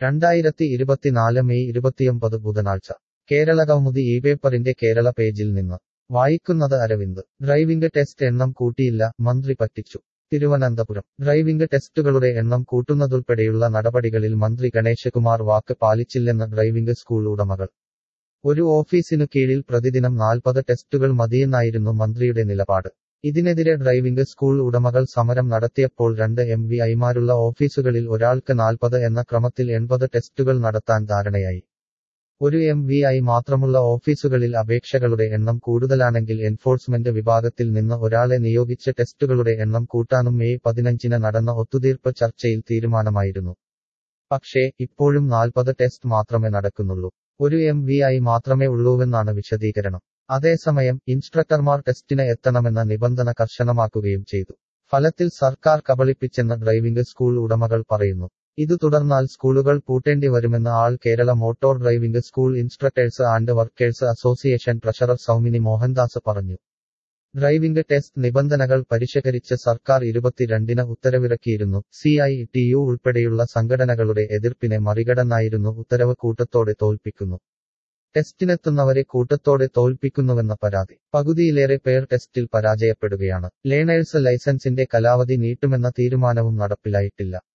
രണ്ടായിരത്തി ഇരുപത്തിനാല് മെയ് ഇരുപത്തിയൊമ്പത് ബുധനാഴ്ച കേരള കൗമുദി ഈ പേപ്പറിന്റെ കേരള പേജിൽ നിന്ന് വായിക്കുന്നത് അരവിന്ദ് ഡ്രൈവിംഗ് ടെസ്റ്റ് എണ്ണം കൂട്ടിയില്ല മന്ത്രി പറ്റിച്ചു തിരുവനന്തപുരം ഡ്രൈവിംഗ് ടെസ്റ്റുകളുടെ എണ്ണം കൂട്ടുന്നതുൾപ്പെടെയുള്ള നടപടികളിൽ മന്ത്രി ഗണേശകുമാർ വാക്ക് പാലിച്ചില്ലെന്ന് ഡ്രൈവിംഗ് സ്കൂൾ ഉടമകൾ ഒരു ഓഫീസിനു കീഴിൽ പ്രതിദിനം നാൽപ്പത് ടെസ്റ്റുകൾ മതിയെന്നായിരുന്നു മന്ത്രിയുടെ നിലപാട് ഇതിനെതിരെ ഡ്രൈവിംഗ് സ്കൂൾ ഉടമകൾ സമരം നടത്തിയപ്പോൾ രണ്ട് എം വി ഐമാരുള്ള ഓഫീസുകളിൽ ഒരാൾക്ക് നാൽപ്പത് എന്ന ക്രമത്തിൽ എൺപത് ടെസ്റ്റുകൾ നടത്താൻ ധാരണയായി ഒരു എം വി ഐ മാത്രമുള്ള ഓഫീസുകളിൽ അപേക്ഷകളുടെ എണ്ണം കൂടുതലാണെങ്കിൽ എൻഫോഴ്സ്മെന്റ് വിഭാഗത്തിൽ നിന്ന് ഒരാളെ നിയോഗിച്ച് ടെസ്റ്റുകളുടെ എണ്ണം കൂട്ടാനും മെയ് പതിനഞ്ചിന് നടന്ന ഒത്തുതീർപ്പ് ചർച്ചയിൽ തീരുമാനമായിരുന്നു പക്ഷേ ഇപ്പോഴും നാൽപ്പത് ടെസ്റ്റ് മാത്രമേ നടക്കുന്നുള്ളൂ ഒരു എം വി ഐ മാത്രമേ ഉള്ളൂവെന്നാണ് വിശദീകരണം അതേസമയം ഇൻസ്ട്രക്ടർമാർ ടെസ്റ്റിന് എത്തണമെന്ന നിബന്ധന കർശനമാക്കുകയും ചെയ്തു ഫലത്തിൽ സർക്കാർ കബളിപ്പിച്ചെന്ന് ഡ്രൈവിംഗ് സ്കൂൾ ഉടമകൾ പറയുന്നു ഇതു തുടർന്നാൽ സ്കൂളുകൾ പൂട്ടേണ്ടി വരുമെന്ന് ആൾ Kerala motor driving school instructors and workers association treasurer Soumini Mohandas പറഞ്ഞു ഡ്രൈവിംഗ് ടെസ്റ്റ് നിബന്ധനകൾ പരിഷ്കരിച്ച് സർക്കാർ ഇരുപത്തിരണ്ടിന് ഉത്തരവിറക്കിയിരുന്നു സി ഐ ടി യു ഉൾപ്പെടെയുള്ള സംഘടനകളുടെ എതിർപ്പിനെ മറികടന്നായിരുന്നു ഉത്തരവ് കൂട്ടത്തോടെ തോൽപ്പിക്കുന്നു ടെസ്റ്റിനെത്തുന്നവരെ കൂട്ടത്തോടെ തോൽപ്പിക്കുന്നുവെന്ന പരാതി പകുതിയിലേറെ പേർ ടെസ്റ്റിൽ പരാജയപ്പെടുകയാണ് ലേണേഴ്സ് ലൈസൻസിന്റെ കാലാവധി നീട്ടുമെന്ന തീരുമാനവും നടപ്പിലായിട്ടില്ല